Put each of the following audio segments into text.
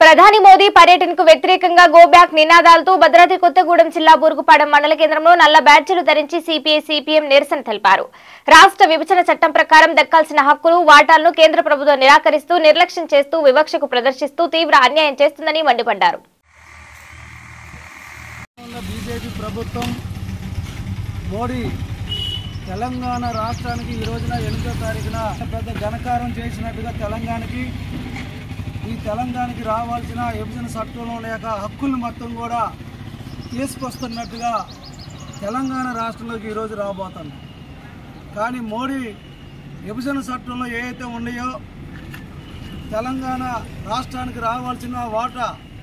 ప్రధాని మోదీ పర్యటనకు వ్యతిరేకంగా గో బ్యాక్ నినాదాలతో భద్రాద్రి కొత్తగూడెం జిల్లా బూరుగుపాడెం మండల కేంద్రంలో నల్ల బ్యాడ్జీలు ధరించి సిపిఐ సిపిఎం నిరసన తెలిపారు రాష్ట్ర విభజన చట్టం ప్రకారం దక్కాల్సిన హక్కులు వాటాలను కేంద్ర ప్రభుత్వం నిరాకరిస్తూ నిర్లక్ష్యం చేస్తూ వివక్షకు ప్రదర్శిస్తూ తీవ్ర అన్యాయం చేస్తుందని మండిపడ్డారు ఉన్న బీజేపీ ప్రభుత్వం మోడీ తెలంగాణ రాష్ట్రానికి ఈ రోజున ఎనిమిదో తారీఖున పెద్ద ఘనకారం చేసినట్టుగా తెలంగాణకి ఈ తెలంగాణకి రావాల్సిన విభజన చట్టంలో లేక హక్కులను మొత్తం కూడా తీసుకొస్తున్నట్టుగా తెలంగాణ రాష్ట్రంలోకి ఈరోజు రాబోతుంది కానీ మోడీ విభజన చట్టంలో ఏవైతే ఉన్నాయో తెలంగాణ రాష్ట్రానికి రావాల్సిన వాటా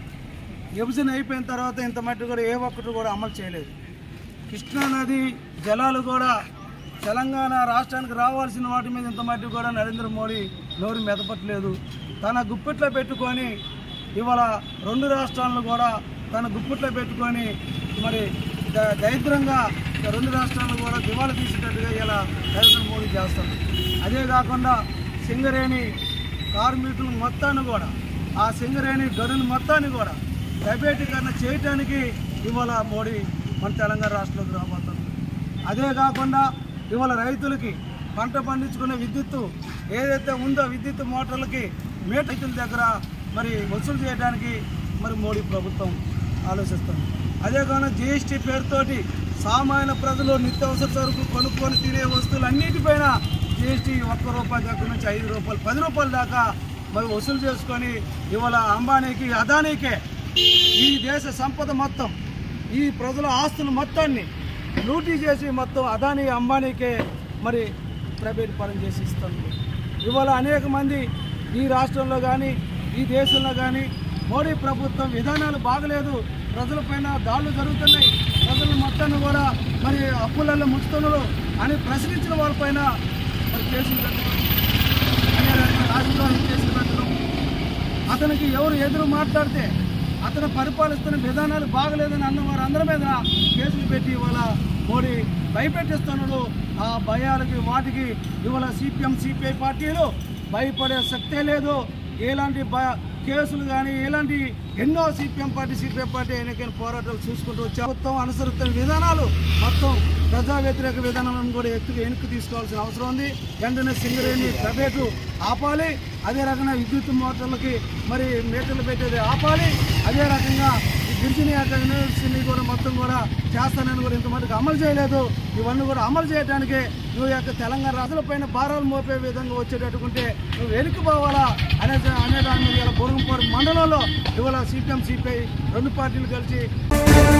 విభజన అయిపోయిన తర్వాత ఇంత మట్టి కూడా ఏ ఒక్కటి కూడా అమలు చేయలేదు కృష్ణానది జలాలు కూడా తెలంగాణ రాష్ట్రానికి రావాల్సిన వాటి మీద ఇంత మట్టి కూడా నరేంద్ర మోడీ నోరు మెదపట్లేదు తన గుప్పిట్లో పెట్టుకొని ఇవాళ రెండు రాష్ట్రాలను కూడా తన గుప్పిట్లో పెట్టుకొని మరి ద- దరిద్రంగా ఈ రెండు రాష్ట్రాలను కూడా దివాళా తీసేటట్టుగా ఇలా నరేంద్ర మోడీ చేస్తారు అదే కాకుండా సింగరేణి కార్మికులు మొత్తాన్ని కూడా ఆ సింగరేణి గనులు మొత్తాన్ని కూడా ప్రైవేటీకరణ చేయటానికి ఇవాళ మోడీ మన తెలంగాణ రాష్ట్రంలోకి రాబోతుంది అదే కాకుండా ఇవాళ రైతులకి పంట పండించుకునే విద్యుత్తు ఏదైతే ఉందో విద్యుత్ మోటార్లకి మేట రైతుల దగ్గర మరి వసూలు చేయడానికి మరి మోడీ ప్రభుత్వం ఆలోచిస్తుంది అదే కాకుండా జిఎస్టీ పేరుతోటి సామాన్య ప్రజలు నిత్యావసర సరుకులు కొనుక్కొని తినే వస్తువులు అన్నిటిపైన జిఎస్టీ ఒక్క రూపాయి దగ్గర నుంచి ఐదు రూపాయలు పది రూపాయల దాకా మరి వసూలు చేసుకొని ఇవాళ అంబానీకి అదానీకే ఈ దేశ సంపద మొత్తం ఈ ప్రజల ఆస్తులు మొత్తాన్ని లూటీ చేసి మొత్తం అదానీ అంబానీకే మరి ప్రైవేట్ పరం చేసి ఇస్తుంది ఇవాళ అనేక మంది ఈ రాష్ట్రంలో కానీ ఈ దేశంలో కానీ మోడీ ప్రభుత్వం విధానాలు బాగలేదు ప్రజలపైన దాడులు జరుగుతున్నాయి ప్రజల మొత్తాన్ని కూడా మరి అప్పులలో ముంచుతున్నారు అని ప్రశ్నించిన వాళ్ళపైన మరి కేసులు పెట్టడం అనే రకంగా రాజకీయాలు కేసులు పెట్టడం అతనికి ఎవరు ఎదురు మాట్లాడితే అతను పరిపాలిస్తున్న విధానాలు బాగలేదని అన్న వారు అందరి మీద కేసులు పెట్టి ఇవాళ మోడీ భయపెట్టిస్తున్నాడు ఆ భయాలకి వాటికి ఇవాళ సిపిఎం సిపిఐ పార్టీలు భయపడే శక్తే లేదు ఎలాంటి భ కేసులు కానీ ఎలాంటి ఎన్నో సిపిఎం పార్టీ సిపిఐ పార్టీ ఎన్నికైన పోరాటాలు చూసుకుంటూ వచ్చే ప్రభుత్వం అనుసరిస్తున్న విధానాలు మొత్తం ప్రజా వ్యతిరేక విధానాలను కూడా ఎత్తుకు వెనక్కి తీసుకోవాల్సిన అవసరం ఉంది వెంటనే సింగరేణి ప్రైవేటు ఆపాలి అదే రకంగా విద్యుత్ మోటార్లకి మరి మీటర్లు పెట్టేది ఆపాలి అదే రకంగా ఈ గిరిజన యూనివర్సిటీని కూడా మొత్తం కూడా చేస్తానని కూడా ఇంతమటుకు అమలు చేయలేదు ఇవన్నీ కూడా అమలు చేయడానికి నువ్వు యొక్క తెలంగాణ రాజులపైన భారాలు మోపే విధంగా వచ్చేటట్టుకుంటే నువ్వు వెనక్కి పోవాలా అనే అనే దాని మీద ఇలా బురంపాడు మండలంలో ఇవాళ సిపిఎం సిపిఐ రెండు పార్టీలు కలిసి